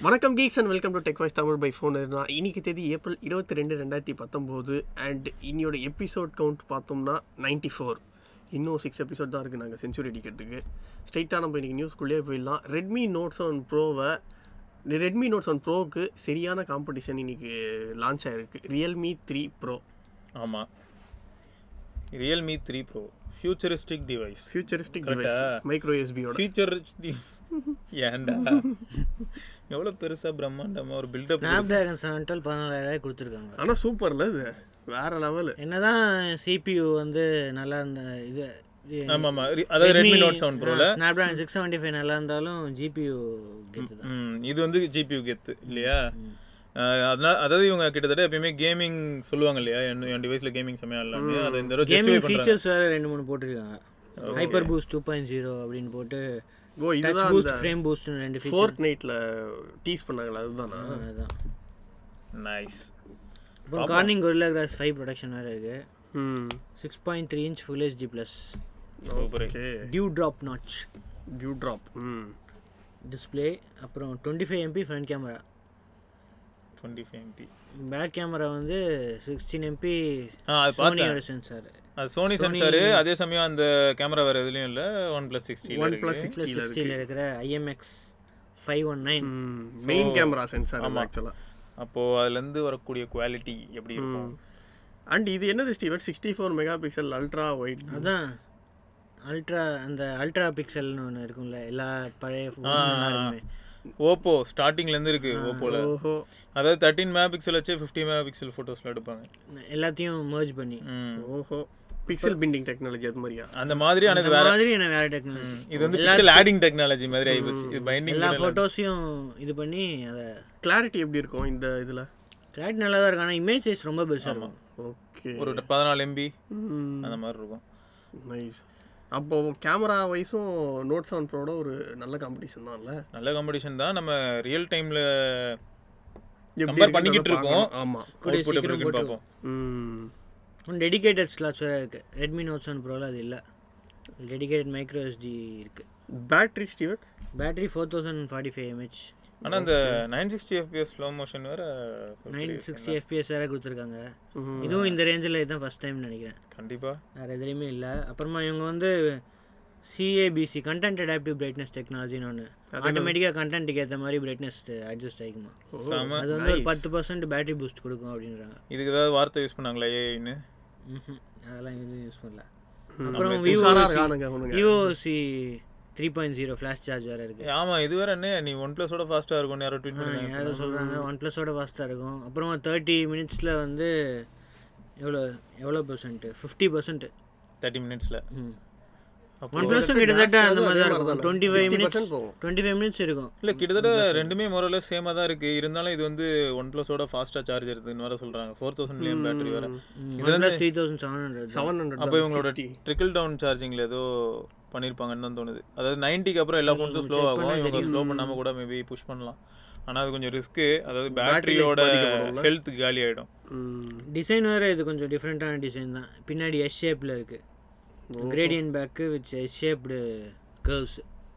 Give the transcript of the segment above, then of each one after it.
வணக்கம் geeks and welcome to tech voice Tamil by phone நான் இன்னைக்கு தேதி ஏப்ரல் இருபத்தி ரெண்டு ரெண்டாயிரத்தி பத்தொம்போது அண்ட் இன்னியோட எபிசோட் கவுண்ட் பார்த்தோம்னா நைன்ட்டி ஃபோர் இன்னும் சிக்ஸ் எபிசோட் தான் இருக்குது நாங்கள் செஞ்சுரி அடிக்கிறதுக்கு ஸ்ட்ரைட்டாக நம்ம இன்றைக்கி நியூஸ்குள்ளேயே போயிடலாம் ரெட்மி நோட்ஸ் ஒன் ப்ரோவை ரெட்மி நோட்ஸ் ஒன் ப்ரோவுக்கு சரியான காம்படிஷன் இன்னைக்கு லான்ச் ஆயிருக்கு ரியல்மி த்ரீ ப்ரோ ஆமாம் Realme three pro futuristic device futuristic Correct device ஆ? மைக்ரோ எஸ்பியோட ஃபியூச்சரிஸ்டிக் ஏன்டா எவ்வளோ பெருசாக பிரம்மாண்டமாக ஒரு buildup Snapdragon seven twelve பதினாலாயிரம் கொடுத்துருக்காங்க ஆனால் சூப்பர்ல இது வேற லெவலு என்னதான் சிபியூ வந்து நல்லா இருந்த இது ஆமாம் ஆமாம் அதாவது ரெட்மி நோட் செவன் ப்ரோவில் Snapdragon six seventy five நல்லா இருந்தாலும் ஜிபியூ கெத்து தான் ம் இது வந்து ஜிபியூ கெத்து இல்லையா அஹ் அதனால அதாவது இவங்க கிட்டத்தட்ட எப்பயுமே கேமிங் சொல்லுவாங்க இல்லையா என் என் டிவைஸில் கேமிங் செம்மையாக இல்லாமே அதை இந்த தடவை கேமிங் ஜஸ்டிஃபை பண்ணுறாங்க ஃபீச்சர்ஸ் வேறு ரெண்டு மூணு போட்டிருக்காங்க hyper boost two point zero அப்படின்னு போட்டு ஓ டச் இதுதான் பூஸ்ட் ஃப்ரேம் பூஸ்ட் ரெண்டு ஃபீச்சர் ஃபோர்த் நைட்டில் டீஸ் பண்ணாங்களா அதுதானா அதுதான் நைஸ் அப்புறம் Corning Gorilla glass five protection வேறு இருக்கு ம் six point three inch full HD plus super okay dewdrop notch dewdrop ம் டிஸ்பிளே அப்புறம் twenty five MP front camera twenty five MP back camera வந்து sixteen MP ஆ அது பார்த்தேன் சோனியோட சென்சார் அது சோனி சென்சாரு அதே சமயம் அந்த கேமரா வேறு எதுலேயும் இல்லை OnePlus sixty one plus plus சிக்ஸ்டியில் சிக்ஸ்டியில் இருக்கிற IMX five one nine main camera sensor ஆக்சுவலாக அப்போது அதுலேருந்து வரக்கூடிய குவாலிட்டி எப்படி இருக்கும் அண்ட் இது என்னது ஸ்டீவர் sixty four megapixel ultra wide அதான் அல்ட்ரா அந்த அல்ட்ரா பிக்சல்னு ஒன்று இருக்கும்ல எல்லா பழைய ஃபோன்ஸுமே ஓப்போ ஸ்டார்டிங்லேருந்து இருக்குது ஓப்போவில் ஓஹோ அதாவது தேர்ட்டின் மெகா பிக்சல் வச்சு ஃபிஃப்டி மெகா பிக்சல் ஃபோட்டோஸில் எடுப்பாங்க எல்லாத்தையும் மர்ஜ் பண்ணி ம். ஓஹோ பிக்சல் பிண்டிங் டெக்னாலஜி அது மாதிரியா அந்த மாதிரி ஆனால் இது இந்த வேற மாதிரி என்ன வேற டெக்னாலஜி இது வந்து பிக்சல் ஆடிங் டெக்னாலஜி மாதிரி ஆயிப்போச்சு இது பைண்டிங் எல்லா ஃபோட்டோஸையும் இது பண்ணி அதை கிளாரிட்டி எப்படி இருக்கும் இந்த இதில் கிளாரிட்டி நல்லா தான் இருக்கும் ஆனால் இமேஜ் சைஸ் ரொம்ப பெருசாக இருக்கும் ஓகே ஒரு பதினாலு எம்பி அந்த மாதிரி இருக்கும் நைஸ் அப்போ கேமரா வைஸும் நோட் செவன் ப்ரோட ஒரு நல்ல காம்படிஷன் தான்ல நல்ல காம்படிஷன் தான் நம்ம ரியல் டைமில் எப்படி கம்பேர் இருக்குன்றத பண்ணிக்கிட்டு இருக்கோம் பார்க்கணும். ஆமா அவுட்புட் எப்படி இருக்குன்னு பார்ப்போம் ம் ஒன்று டெடிகேட்டட் ஸ்லாட்ஸ் வேறு இருக்குது ரெட்மி நோட் செவன் ப்ரோவில் அது இல்லை டெடிகேட்டட் மைக்ரோ எஸ்டி இருக்குது பேட்டரி ஸ்டீவர்ட் battery four thousand forty five MH ஆனால் அந்த nine sixty FPS slow motion வேற நைன் சிக்ஸ்டி எஃபிஎஸ் வேறு கொடுத்துருக்காங்க இதுவும் இந்த ரேஞ்சில் இதுதான் ஃபஸ்ட் டைம் நினைக்கிறேன் கண்டிப்பாக வேறு எதுலேயுமே இல்லை அப்புறமா இவங்க வந்து சிஏபிசி கண்டென்ட் அடாப்டிவ் பிரைட்னஸ் டெக்னாலஜின்னு ஒன்று ஆட்டோமேட்டிக்காக கண்டென்ட்டுக்கு ஏற்ற மாதிரி பிரைட்னஸ் அட்ஜஸ்ட் ஆகிக்குமா செம அது வந்து ஒரு பத்து பர்சன்ட் பேட்டரி பூஸ்ட் கொடுக்கும் அப்படின்றாங்க இதுக்கு ஏதாவது வார்த்தை யூஸ் பண்ணாங்களா ஏன்னு ம்ஹும். அதெல்லாம் எதுவும் யூஸ் பண்ணல அப்புறம் உஷாரா விவோ இருக்கானுங்க அவனுங்க விவோசி three point zero flash charge வேறு இருக்குது ஆமா இது வேற என்ன நீ ஒன் பிளஸோட ஃபாஸ்ட்டாக இருக்கும்னு யாரோ ட்வீட் பண்ணி யாரும் சொல்கிறாங்க ஒன் ப்ளஸோட ஃபாஸ்ட்டாக இருக்கும் அப்புறமா தேர்ட்டி மினிட்ஸில் வந்து எவ்வளோ எவ்வளோ பர்சன்ட்டு ஃபிஃப்டி பர்சன்ட் தேர்ட்டி மினிட்ஸில் ம் ஒன் ப்ளஸும் கிட்டத்தட்ட அந்த மாதிரி தான் இருக்கும் டுவெண்ட்டி ஃபைவ் மினிட்ஸ் போகும் டுவெண்ட்டி ஃபைவ் மினிட்ஸ் இருக்கும் இல்லை கிட்டத்தட்ட ரெண்டுமே முறையில் சேமாக தான் இருக்குது இருந்தாலும் இது வந்து ஒன் ப்ளஸோட ஃபாஸ்ட்டாக சார்ஜ் எடுத்துன்னு வேற சொல்கிறாங்க ஃபோர் தௌசண்ட் மில்லியன் பேட்டரி வேற OnePlus three thousand seven hundred seven hundred அப்போ இவங்களோட ட்ரிக்கிள் டவுன் சார்ஜிங்கில் ஏதோ பண்ணியிருப்பாங்கன்னு தான் தோணுது அதாவது நைன்ட்டிக்கு அப்புறம் எல்லா ஃபோன்ஸும் ஸ்லோ ஆகும் இவங்க ஸ்லோ பண்ணாமல் கூட மேபி புஷ் பண்ணலாம் ஆனால் அது கொஞ்சம் ரிஸ்க்கு அதாவது பேட்டரியோட ஹெல்த் காலி ஆகிடும் டிசைன் வேறு இது கொஞ்சம் டிஃப்ரெண்ட்டான டிசைன் தான் பின்னாடி எஸ் ஷேப்பில் இருக்குது gradient back with S shaped curves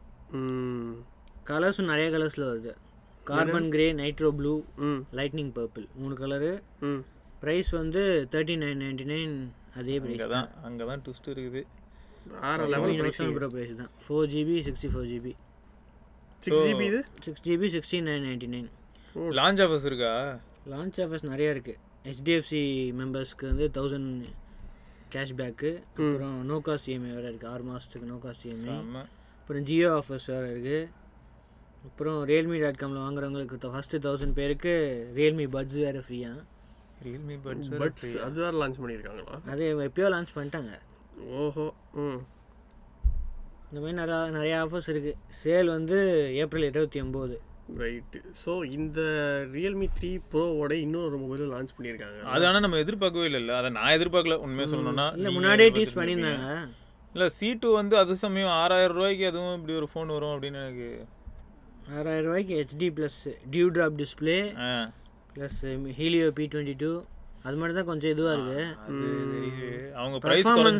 கலர்ஸும் நிறைய கலர்ஸில் வருது கார்பன் கிரே நைட்ரோ ப்ளூ ம் லைட்னிங் பர்பிள் மூணு கலரு ம் ப்ரைஸ் வந்து தேர்ட்டி நைன் நைன்டி நைன் அதே ப்ரைஸ் அங்கே தான் அங்கே தான் ட்விஸ்ட் இருக்குது வேற லெவல் ப்ரோ ப்ரைஸ் தான் four GB sixty four GB six GB இது six GB sixty nine ninety nine launch offers இருக்கா லான்ச் ஆஃபர்ஸ் நிறையா இருக்குது ஹெச்டிஎஃப்சி மெம்பர்ஸ்க்கு வந்து தௌசண்ட் கேஷ்பேக்கு அப்புறம் நோ காஸ்ட் இஎம்ஐ வேறு இருக்குது ஆறு மாதத்துக்கு நோ காஸ்ட் இஎம்ஐ ஆமா அப்புறம் ஜியோ ஆஃபர்ஸ் வேறு இருக்குது அப்புறம் ரியல்மி டாட் காமில் வாங்குறவங்களுக்கு ஃபஸ்ட்டு தௌசண்ட் பேருக்கு ரியல்மி பட்ஸ் வேறு ஃப்ரீயாக ரியல்மி பட்ஸ் பட்ஸ் அது வேற லான்ச் பண்ணியிருக்காங்களா அது எப்பயோ லான்ச் பண்ணிட்டாங்க ஓஹோ ம் இந்த மாதிரி நிறையா நிறையா ஆஃபர்ஸ் இருக்குது சேல் வந்து ஏப்ரல் இருபத்தி ஒம்பது ரைட்டு ஸோ இந்த ரியல்மி த்ரீ ப்ரோவோட இன்னொரு மொபைலும் லான்ச் பண்ணியிருக்காங்க அது ஆனால் நம்ம எதிர்பார்க்கவே இல்லைல்ல அதை நான் எதிர்பார்க்கல உண்மையாக சொல்லணும்னா இல்லை நீங்க முன்னாடியே எதிர்பார்த்துட்டு டீஸ் பண்ணியிருந்தாங்க இல்லை சி டூ வந்து அது சமயம் ஆறாயிரம் ரூபாய்க்கு அதுவும் இப்படி ஒரு ஃபோன் வரும் அப்படின்னு எனக்கு ஆறாயிரம் ரூபாய்க்கு HD plus dewdrop display ஆ plus Helio P twenty two அது மட்டும் தான் கொஞ்சம் இதுவாக இருக்குது அது தெரியுது அவங்க ப்ரைஸ் பர்ஃபார்மன்ஸ்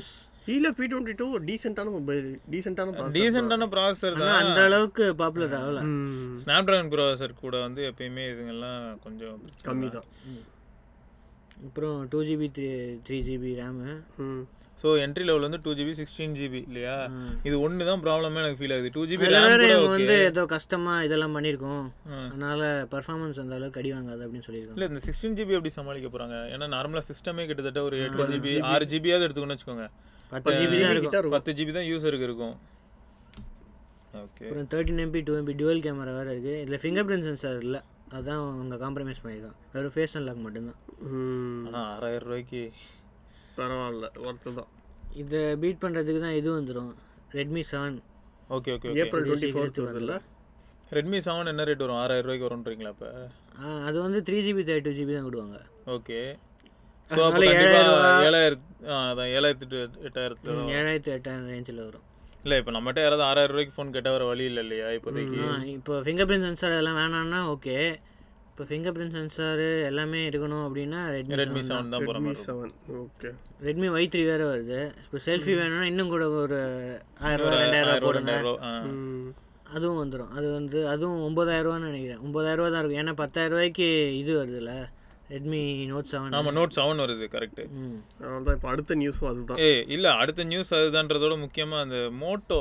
இல்ல பி டுவெண்ட்டி டூ டீசெண்டான மொபைல் டீசெண்டான டீசெண்டான ப்ராசஸர் ஆனால் தான் அந்த அளவுக்கு பாப்புலர் ஆகல ஸ்னாப் ட்ராகன் ப்ராசஸர் கூட வந்து எப்பயுமே இதுங்கெல்லாம் கொஞ்சம் கம்மி தான் அப்புறம் two GB three three GB RAM so entry level வந்து டூ ஜிபி சிக்ஸ்டீன் ஜிபி இல்லையா இது ஒன்று தான் ப்ராப்ளமே எனக்கு ஃபீல் ஆகுது டூ ஜிபி அதில் ரேம் வேற கூட இவங்க ஓகே வந்து ஏதோ கஷ்டமாக இதெல்லாம் பண்ணியிருக்கோம் ஆ. அதனால பர்ஃபார்மன்ஸ் அந்த அளவுக்கு அடி வாங்காது அப்படின்னு சொல்லியிருக்காங்க இல்லை இந்த சிக்ஸ்டீன் ஜிபி எப்படி சமாளிக்க போகிறாங்க ஏன்னா நார்மலாக சிஸ்டமே கிட்டத்தட்ட ஒரு எட்டு ஜிபி ஆறு ஜிபியாவது எடுத்துக்கணும்னு வச்சுக்கோங்க பத்து ஜிபி தான் இருக்கும் கிட்ட இருக்கும் பத்து ஜிபி தான் யூஸருக்கு இருக்கும் ஓகே அப்புறம் thirteen MP two MP dual camera வேறு இருக்குது இதில் ஃபிங்கர் பிரிண்ட் சென்சார் இல்லை அதான் அவங்க காம்ப்ரமைஸ் பண்ணியிருக்காங்க வெறும் ஃபேஸ் அன்லாக் மட்டும்தான் ம், ஆனால் ஆறாயிரம் ரூபாய்க்கு பரவாயில்ல ஒர்த்து தான் இதை பீட் பண்ணுறதுக்கு தான் இது வந்துடும் Redmi seven okay okay okay April twenty fourth வருதுல்ல ரெட்மி செவன் என்ன ரேட் வரும் ஆறாயிரம் ரூபாய்க்கு வரும்ன்றீங்களா இப்போ அது வந்து three GB thirty two GB தான் விடுவாங்க ஓகே ஸோ அப்போ அதனால கண்டிப்பாக ஏழாயிரத்து ஆ அதான் ஏழாயிரத்து to எட்டாயிரத்து ஏழாயிரத்து எட்டாயிரம் ரேஞ்சில் வரும் இல்லை இப்போ நம்மகிட்ட யாராவது ஆறாயிரம் ரூபாய்க்கு ஃபோன் கேட்டால் வர வழி இல்லை இல்லையா இப்போதைக்கு ஆ இப்போ ஃபிங்கர் பிரிண்ட் சென்சார் எல்லாம் வேணாம்னா ஓகே இப்போ ஃபிங்கர் பிரிண்ட் சென்சார் எல்லாமே எடுக்கணும் அப்படின்னா ரெட்மி ரெட்மி செவன் தான் போகிற ரெட்மி மாதிரி இருக்கும். Seven okay Redmi Y three வேறு வருது இப்போ செல்ஃபி வேணும்னா இன்னும் கூட ஒரு ஆயிரம் ரூபா ரெண்டாயிரம் ரூபா ஆயிரம் ரூபா, போடுங்க ரெண்டாயிரம் ரூபா ஆ ம். அதுவும் வந்துடும் அது வந்து அதுவும் ஒம்பதாயிரம் ரூபான்னு நினைக்கிறேன் ஒம்பதாயிரம் ரூபா தான் இருக்கும் ஏன்னா பத்தாயிரம் ரூபாய்க்கு இது வருதுல்ல ரெட்மி நோட் செவன் ஆமாம் நோட் செவன் வருது கரெக்டு ம் அவ்வளோதான் இப்போ அடுத்த நியூஸும் அதுதான் ஏய் இல்லை அடுத்த நியூஸ் அதுதான்றதோட முக்கியமாக அந்த மோட்டோ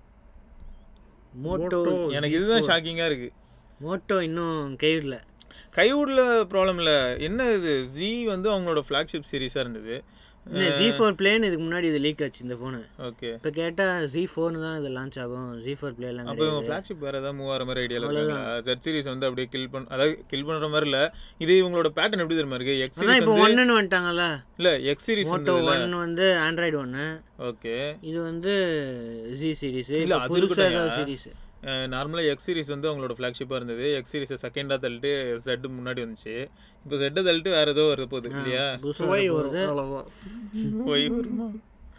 மோட்டோ Moto எனக்கு இதுதான் ஷாக்கிங்காக இருக்குது மோட்டோ இன்னும் கைவிடல கைவுட்ல ப்ராப்ளம் இல்லை என்ன இது ஜி வந்து அவங்களோட ஃப்ளாக்ஷிப் சீரிஸாக இருந்தது இந்த ஜி ஃபோர் பிளேன் இதுக்கு முன்னாடி இது லீக் ஆச்சு இந்த ஃபோனு ஓகே இப்போ கேட்டால் ஜி ஃபோர்னு தான் இது லான்ச் ஆகும் ஜி ஃபோர் பிளேலாம் அப்போ இவங்க ஃப்ளாக்ஷிப் வேறு ஏதாவது மூவ் ஆகிற மாதிரி ஐடியாவில் இருக்காங்களா ஜெட் சீரிஸ் வந்து அப்படியே கில் பண்ண அதாவது கில் பண்ணுற மாதிரி இல்லை இது இவங்களோட பேட்டர்ன் எப்படி தெரியுமா இருக்கு எக்ஸ் ஆனால் சீரிஸ் இப்போ வந்து ஒன்றுன்னு வந்துட்டாங்கல்ல இல்லை எக்ஸ் சீரிஸ் மோட்டோ வந்து ஒன் வந்து ஆண்ட்ராய்டு ஒன்று ஓகே இது வந்து ஜி சீரிஸ் இல்ல, இல்லை அது புதுசாக இருக்கட்டும் ஏதாவது சீரிஸ் நார்மலாக எக்ஸ் சீரிஸ் வந்து அவங்களோட ஃப்ளாக்ஷிப்பாக இருந்தது எக்ஸ் சீரிஸை செகண்டாக தள்ளிட்டு ஜெட் முன்னாடி வந்துச்சு இப்போ ஜெட்டை தள்ளிட்டு வேறு ஏதோ வருது போகுது இல்லையா புதுசாக சுவை வரும் அவ்வளோதான் போய் வருமா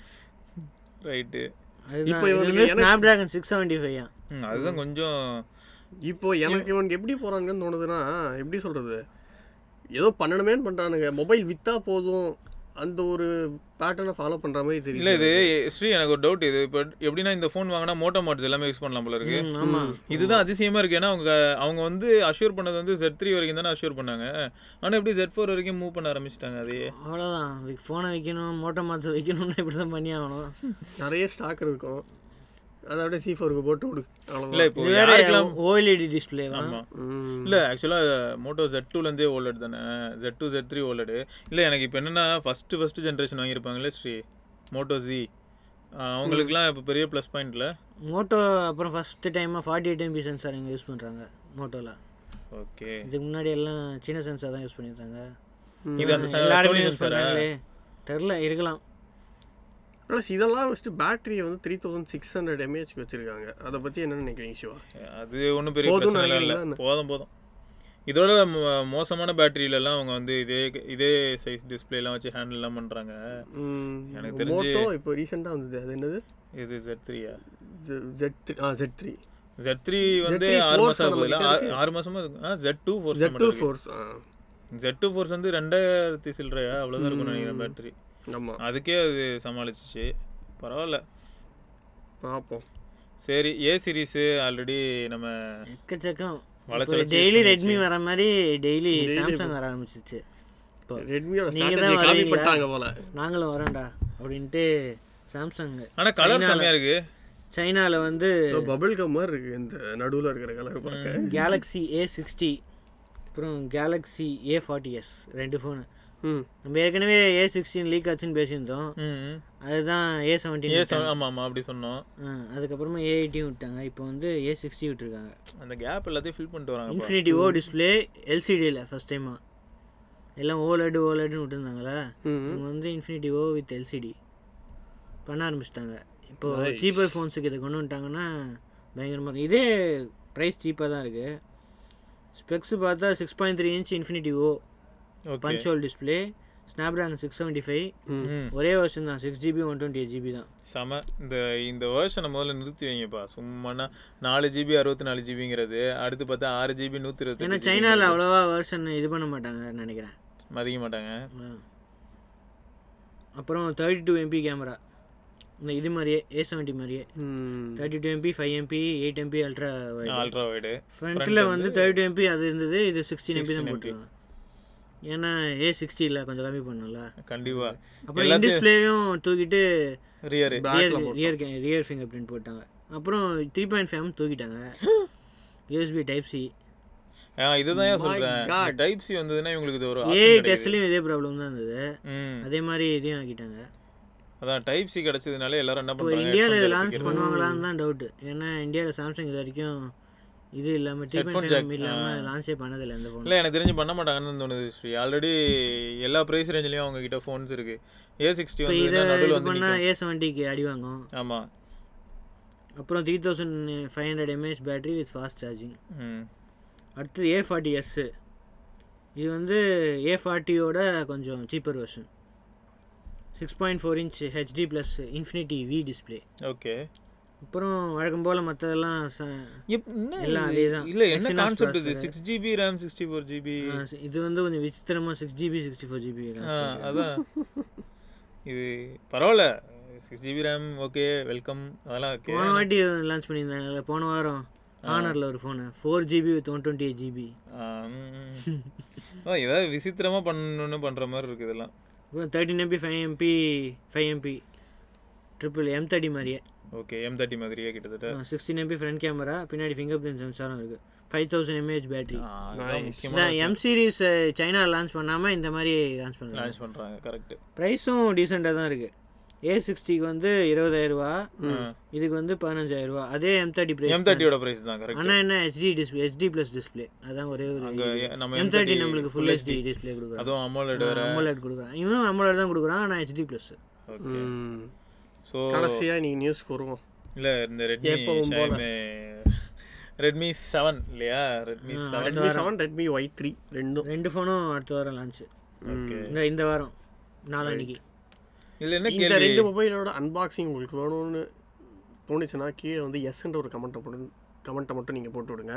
ரைட்டு அதுதான் இப்போ இது இவனுக்கு வந்து Snapdragon six seventy five அதுதான் கொஞ்சம் இப்போ எனக்கு இவனுக்கு எப்படி போறாங்கன்னு தோணுதுன்னா எப்படி சொல்றது ஏதோ பண்ணணுமேன்னு பண்றானுங்க மொபைல் வித்தா போதும் அந்த ஒரு பேட்டர்னை ஃபாலோ பண்ற மாதிரி இல்லை தெரியல இது ஸ்ரீ எனக்கு ஒரு டவுட் இது இப்போ எப்படின்னா இந்த ஃபோன் வாங்கினா மோட்டோ மாட்ஸ் எல்லாமே யூஸ் பண்ணலாம் போல இருக்கு ஆமாம் இதுதான் அதிசயமா இருக்கு ஏன்னா அவங்க அவங்க வந்து அஷ்யூர் பண்ணது வந்து ஜெட் த்ரீ வரைக்கும் தானே அஷ்யூர் பண்ணாங்க ஆனா எப்படி ஜெட் ஃபோர் வரைக்கும் மூவ் பண்ண ஆரம்பிச்சிட்டாங்க அதே அவ்வளோதான் ஃபோனை வைக்கணும் மோட்டோ மார்க்ஸ் வைக்கணும்னா இப்படி தான் பண்ணி ஆகணும் நிறைய ஸ்டாக் இருக்கும் அதை அப்படியே சி ஃபோருக்கு போட்டு விடு இல்ல அவ்வளோதான் இப்போ இது வேற யாருக்கெல்லாம் ஓஎல்இடி டிஸ்பிளேவா ஆமா ம். இல்ல ஆக்சுவலா மோட்டோ ஜெட் டூலேருந்தே ஓலட் தானே Z two Z three OLED இல்லை எனக்கு இப்போ என்னன்னா ஃபர்ஸ்ட் ஃபர்ஸ்ட் ஜென்ரேஷன் வாங்கியிருப்பாங்களே ஸ்ரீ மோட்டோ ஜி அவங்களுக்குலாம் இப்போ பெரிய ப்ளஸ் பாயிண்ட்ல மோட்டோ அப்புறம் ஃபஸ்ட்டு டைமாக ஃபார்ட்டி எயிட் எம்பி சென்சார் இங்கே யூஸ் பண்ணுறாங்க மோட்டோவில் ஓகே இதுக்கு முன்னாடி எல்லாம் சின்ன சென்சார் தான் யூஸ் பண்ணியிருந்தாங்க இது அந்த ச- எல்லாருமே Sony யூஸ் sensor ஆ? பண்ணுறாங்களே தெரில இருக்கலாம் ப்ளஸ் இதெல்லாம் வச்சுட்டு பேட்டரியை வந்து த்ரீ தௌசண்ட் சிக்ஸ் ஹண்ட்ரட் எம்ஏஹெச்க்கு வச்சிருக்காங்க அதை பற்றி என்ன நினைக்கிறீங்க சிவா அது ஒன்றும் பெரிய போதும்னு பிரச்சனை இல்லை நினைக்கிறீங்களா? போதும் போதும் இதோட மோ- மோசமான பேட்டரியிலலாம் அவங்க வந்து இதே இதே சைஸ் டிஸ்பிளேலாம் வச்சு ஹேண்டில்லாம் பண்ணுறாங்க எனக்கு தெரிஞ்சு- மோட்டோ இப்போ ரீசெண்டாக வந்தது அது என்னது இது ஜெட் த்ரீயா ஜெட் த்ரீ ஆ ஜெட் த்ரீ ஜெட் த்ரீ வந்து Z3 ஆறு Force மாசம் நம்ம ஆகுது கிட்ட இருக்கு. ஆறு மாசமா இருக்கு ஆ Z two force Z two force ஆ ஜெட் டூ ஃபோர்ஸ் வந்து ரெண்டாயிரத்தி சில்லறையா அவ்வளோதான் இருக்கும்னு நினைக்கிறேன் பேட்டரி ஆமாம் அதுக்கே அது சமாளிச்சிச்சு பரவாயில்ல பார்ப்போம் சரி ஏ சீரிஸு ஆல்ரெடி நம்ம எக்கச்சக்கம் வளைச்சு வளைச்சு டெய்லி use ரெட்மி வர மாதிரி டெய்லி சாம்சங் வர ஆரம்பிச்சிச்சு இப்போ ரெட்மியோட நீங்க தான் ஸ்ட்ராட்டஜி காப்பி வருவீங்களா? பண்ணிட்டாங்க போல நாங்களும் வரோம்டா அப்படின்ட்டு சாம்சங் ஆனால் கலர் செம்மையா இருக்கு சைனாவில் வந்து பபிள் கம் மாதிரி இருக்கு இந்த நடுவுல இருக்கிற கலர் பார்க்க கேலக்ஸி ஏ சிக்ஸ்டி அப்புறம் கேலக்ஸி ஏ ஃபார்ட்டி எஸ் ரெண்டு ஃபோனு ம் நம்ம ஏற்கனவே ஏ சிக்ஸ்டீன் லீக் ஆச்சுன்னு பேசியிருந்தோம் ம் அதுதான் ஏ ஏ செவன்டீன் செவன் ஆமாம் ஆமாம் அப்படி சொன்னோம் அதுக்கப்புறமா ஏ எயிட்டியும் விட்டாங்க இப்போ வந்து ஏ சிக்ஸ்டி விட்டுருக்காங்க அந்த கேப் எல்லாத்தையும் ஃபில் பண்ணிட்டு வராங்க இன்ஃபினிட்டி ஓ டிஸ்பிளே எல்சிடியில் ஃபஸ்ட் டைமாக எல்லாம் ஓலடு ஓலடுன்னு விட்டுருந்தாங்களே ம் இவங்க வந்து இன்ஃபினிட்டி ஓ வித் எல்சிடி பண்ண ஆரம்பிச்சிட்டாங்க இப்போ சீப்பர் ஃபோன்ஸுக்கு இதை கொண்டு வந்துட்டாங்கன்னா பயங்கரமாக இருக்கும் இதே ப்ரைஸ் சீப்பாக தான் இருக்குது ஸ்பெக்ஸ் பார்த்தா six point three inch infinity O okay punch hole display Snapdragon six seventy five ம் ஒரே வருஷம் தான் six GB one twenty eight GB தான் செம இந்த இந்த வேர்ஷனை முதல்ல நிறுத்தி வைங்கப்பா சும்மானா நாலு ஜிபி அறுபத்தி நாலு ஜிபிங்கிறது அடுத்து பார்த்தா ஆறு ஜிபி நூற்றி ஏன்னா இருபத்தி சைனாவில் அவ்வளோவா வருஷன் இது பண்ண மாட்டாங்கன்னு நினைக்கிறேன் மதிக்க மாட்டாங்க ஆ. அப்புறம் தேர்ட்டி டூ எம்பி கேமரா இந்த இது மாதிரியே ஏ செவன்ட்டி மாதிரியே ம் thirty two MP five MP eight MP ultra ultra wide ஃப்ரண்ட்டில் வந்து தேர்ட்டி டூ எம்பி அது இருந்தது இது சிக்ஸ்டீன் எம்பி தான் போட்டுருக்காங்க ஏன்னா ஏ சிக்ஸ்டி இல்லை கொஞ்சம் கம்மி பண்ணல கண்டிப்பா அப்புறம் இன் டிஸ்பிளேயும் தூக்கிட்டு rear rear rear rear fingerprint போட்டாங்க அப்புறம் த்ரீ பாயிண்ட் ஃபைவ் தூக்கிட்டாங்க யூஎஸ்பி டைப் சி இதுதான் ஏன் சொல்றேன் டைப் சி வந்ததுன்னா இவங்களுக்கு இது ஒரு ஏ option கிடைக்குது. டெஸ்ட்லேயும் இதே ப்ராப்ளம் தான் இருந்தது ம் அதே மாதிரி இதையும் ஆக்கிட்டாங்க அதான் டைப் சி கிடைச்சதுனால எல்லாரும் என்ன இப்போ பண்றாங்க இந்தியாவில் headphone இது jack லான்ச் தூக்கி- பண்ணுவாங்களான்னு தான் டவுட்டு ஏன்னா இந்தியாவில் சாம்சங் இது வரைக்கும் இது இல்லாமல் three Headphone point jack, five இல்லாமல் லான்ச்சே பண்ணதில்லை அந்த ஃபோன் இல்ல எனக்கு தெரிஞ்சு பண்ண மாட்டாங்கன்னு தோணுது ஸ்ரீ ஆல்ரெடி எல்லா பிரைஸ் ரேஞ்சிலயும் அவங்க கிட்ட ஃபோன்ஸ் இருக்கு ஏ சிக்ஸ்டி இப்போ வந்து இதை நடுவில் இது வந்து பண்ணால் ஏ செவன்ட்டிக்கு அடி வாங்கும் ஆமா அப்புறம் three thousand five hundred MAH battery with fast charging ம் அடுத்தது ஏ ஃபார்ட்டி எஸ்ஸு இது வந்து ஏ ஃபார்ட்டியோட கொஞ்சம் cheaper version six point four inch HD plus infinity V display okay அப்புறம் வழக்கம் போல் மற்றதெல்லாம் எல்லாம் இல்ல அதேதான். இல்ல என்ன Exynos கான்செப்ட் இது processor. Six GB RAM sixty four GB இது வந்து கொஞ்சம் விசித்திரமாக six GB sixty four GB அதான் இது பரவாயில்ல six GB RAM okay welcome அதெல்லாம் ஓகே போன வாட்டி லான்ச் பண்ணியிருந்தாங்கல்ல போன வாரம் ஆனரில் ஒரு phone four GB with one twenty eight GB ஏதாவது விசித்திரமா பண்ணணும்னு பண்ற மாதிரி இருக்கு இதெல்லாம் அப்புறம் thirteen MP five MP five MP triple M thirty மாதிரியே ஓகே எம் தேர்ட்டி மாதிரியே கிட்டத்தட்ட சிக்ஸ்டீன் எம்பி ஃப்ரண்ட் கேமரா பின்னாடி ஃபிங்கர் பிரிண்ட் சென்சாரும் இருக்குது ஃபைவ் தௌசண்ட் எம்ஏஹெச் பேட்டரி ஆ, அதுதான் முக்கியமா இந்த எம் சீரிஸ் சைனா லான்ச் பண்ணாமல் இந்த மாதிரி லான்ச் பண்ணுறாங்க லான்ச் பண்றாங்க கரெக்ட் ப்ரைஸும் டீசெண்டாக தான் இருக்குது ஏ சிக்ஸ்டிக்கு வந்து இருபதாயிரரூவா இதுக்கு வந்து பதினஞ்சாயிரரூவா அதே எம் தேர்ட்டி எம் ப்ரைஸ் தேர்ட்டியோட பிரைஸ் தான் கரெக்ட் ஆனால் என்ன HD display HD plus display அதான் ஒரே ஒரு அங்க நம்ம எம் தேர்ட்டி M30 நம்மளுக்கு ஃபுல் ஹெச்டி டிஸ்பிளே கொடுக்குறாங்க அதுவும் அமோலட் வேற அமோலட் கொடுக்குறான் இவனும் அமோலட் தான் கொடுக்குறான் ஆனால் ஹெச்டி ப்ளஸ் ஓகே ம். ஸோ கடைசியா நீங்க நியூஸ்க்கு வருவோம் இல்ல இந்த ரெட்மி எப்பவும் போல. ஷாமி ரெட்மி செவன் இல்லையா Redmi seven Redmi seven Redmi Y three ரெண்டும் ரெண்டு ஃபோனும் அடுத்த வாரம் லான்ச்சு ஓகே இந்த இந்த வாரம் நாளான்னைக்கு இதுல என்ன இந்த கேள்வி ரெண்டு மொபைலோட அன்பாக்சிங் உங்களுக்கு வேணும்னு தோணுச்சுன்னா கீழே வந்து எஸ்ன்ற ஒரு கமெண்ட்டை போட்டு கமெண்ட்டை மட்டும் நீங்கள் போட்டு விடுங்க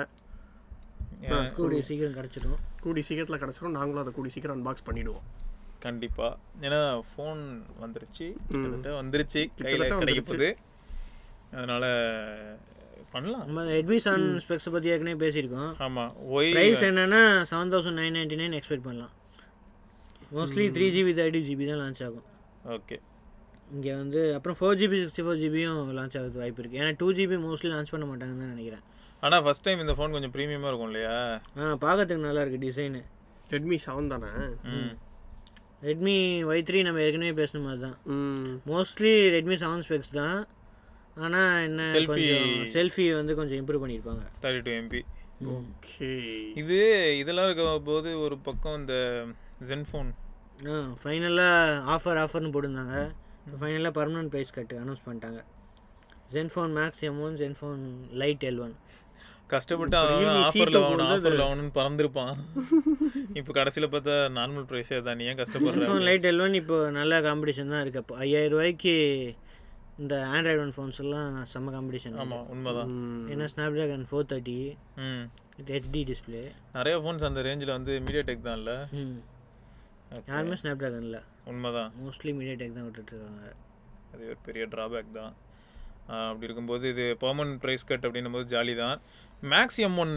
கூடிய சீக்கிரம் கிடச்சிடும் கூடி சீக்கிரத்தில் கிடச்சிரும் நாங்களும் அதை கூடி சீக்கிரம் அன்பாக்ஸ் பண்ணிடுவோம் கண்டிப்பா ஏன்னா ஃபோன் வந்துருச்சு கிட்டத்தட்ட வந்துருச்சு கையில கிட்டத்தட்ட கிடைக்க போகுது அதனால பண்ணலாம் நம்ம ரெட்மி செவன் ஸ்பெக்ஸை பற்றி ஏற்கனவே பேசியிருக்கோம் ஆமா ஒய் ப்ரைஸ் என்னன்னா seven thousand nine ninety nine expect பண்ணலாம் mostly three GB thirty GB தான் லான்ச் ஆகும் ஓகே இங்கே வந்து அப்புறம் ஃபோர் ஜிபி சிக்ஸ்டி ஃபோர் ஜிபியும் லான்ச் ஆகிறது வாய்ப்பு இருக்குது ஏன்னா டூ ஜிபி மோஸ்ட்லி லான்ச் பண்ண மாட்டாங்கன்னு தான் நினைக்கிறேன் ஆனா ஃபர்ஸ்ட் டைம் இந்த ஃபோன் கொஞ்சம் ப்ரீமியமா இருக்கும் இல்லையா ஆ பார்க்கறதுக்கு நல்லா இருக்குது டிசைனு ரெட்மி செவன் தானே ம் ரெட்மி ஒய் த்ரீ நம்ம ஏற்கனவே பேசின மாதிரி தான் ம் மோஸ்ட்லி ரெட்மி செவன் ஸ்பெக்ஸ் தான் ஆனால் என்ன Selfie- கொஞ்சம் செல்ஃபி வந்து கொஞ்சம் இம்ப்ரூவ் பண்ணியிருப்பாங்க தேர்ட்டி டூ எம்பி ஓகே இது இதெல்லாம் இருக்க போது ஒரு பக்கம் இந்த ஜென்ஃபோன் ஆ ஃபைனலாக ஆஃபர் ஆஃபர்னு போட்டிருந்தாங்க ஃபைனலாக பர்மனன்ட் ப்ரைஸ் கட்டு அனௌன்ஸ் பண்ணிட்டாங்க Zenfone Max M one Zenfone Lite L one கஷ்டப்பட்டு இப்ப அவன் Realme ஆஃபர்ல C2 வாங்கணும் போகுது ஆஃபர்ல வாங்கணும்னு பறந்துருப்பான் இப்போ கடைசியில பார்த்தா நார்மல் ப்ரைஸே தான் நீ ஏன் கஷ்டப்படுற ஜென்ஃபோன் லைட் எல் ஒன் இப்போ நல்ல காம்படிஷன் தான் இருக்குது அப்போ ஐயாயிரம் ரூபாய்க்கு இந்த ஆண்ட்ராய்டு ஒன் ஃபோன்ஸ் எல்லாம் செம்ம காம்படிஷன் ஆமா உண்மைதான் ஏன்னா ஸ்னாப் ட்ராகன் ஃபோர் தேர்ட்டி ம் வித் ஹெச்டி டிஸ்பிளே நிறைய ஃபோன்ஸ் அந்த ரேஞ்சில் வந்து மீடியா டெக் தான் இல்லை ம் யாருமே ஸ்னாப் ட்ராகன் இல்லை உண்மைதான் மோஸ்ட்லி மீடியா டெக் தான் விட்டுட்ருக்காங்க அது ஒரு பெரிய ட்ராபேக் தான் ஆஹ் அப்படி இருக்கும்போது இது பர்மனன்ட் ப்ரைஸ் கட் அப்படின்னும் போது ஜாலி தான் மேக்ஸ் எம் ஒன்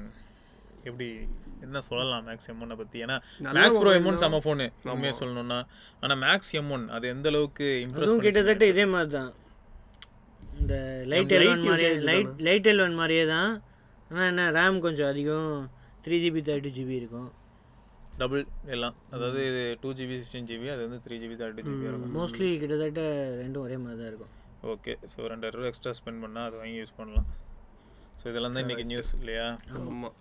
எப்படி என்ன சொல்லலாம் மேக்ஸ் எம் ஒன்னை பற்றி ஏன்னா நல்ல Max Pro mobile M one தான். செம்ம ஃபோனு உண்மையாக சொல்லணும்னா ஆனால் மேக்ஸ் எம் ஒன் அது எந்த அளவுக்கு அதுவும் இம்ப்ரெஸ் கிட்டத்தட்ட இதே மாதிரி தான் இந்த லைட் light எல் ஒன் மாதிரியே usage Lite Lite L one மாதிரியே தான் ஆனால் என்ன ரேம் கொஞ்சம் அதிகம் த்ரீ ஜிபி தேர்ட்டி ஜிபி இருக்கும் டபுள் எல்லாம் அதாவது இது டூ ஜிபி சிக்ஸ்டீன் ஜிபி அது வந்து த்ரீ ஜிபி தேர்ட்டி ஜிபி இருக்கும் மோஸ்ட்லி கிட்டத்தட்ட ரெண்டும் ஒரே மாதிரி தான் இருக்கும் ஓகே ஸோ ரெண்டாயிரம் ரூபா எக்ஸ்ட்ரா ஸ்பெண்ட் பண்ணால் அது வாங்கி யூஸ் பண்ணலாம் ஸோ இதெல்லாம் தான் இன்றைக்கி நியூஸ் இல்லையா ஆமாம்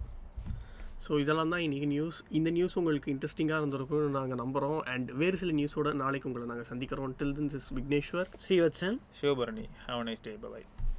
ஸோ இதெல்லாம் தான் இன்றைக்கி நியூஸ் இந்த நியூஸ் உங்களுக்கு இன்ட்ரெஸ்டிங்காக இருந்திருக்கும்னு நாங்கள் நம்புகிறோம் அண்ட் வேறு சில நியூஸோட நாளைக்கு உங்களை நாங்கள் சந்திக்கிறோம் till then is Vigneshwar C Vatsan Sivabharani have nice day by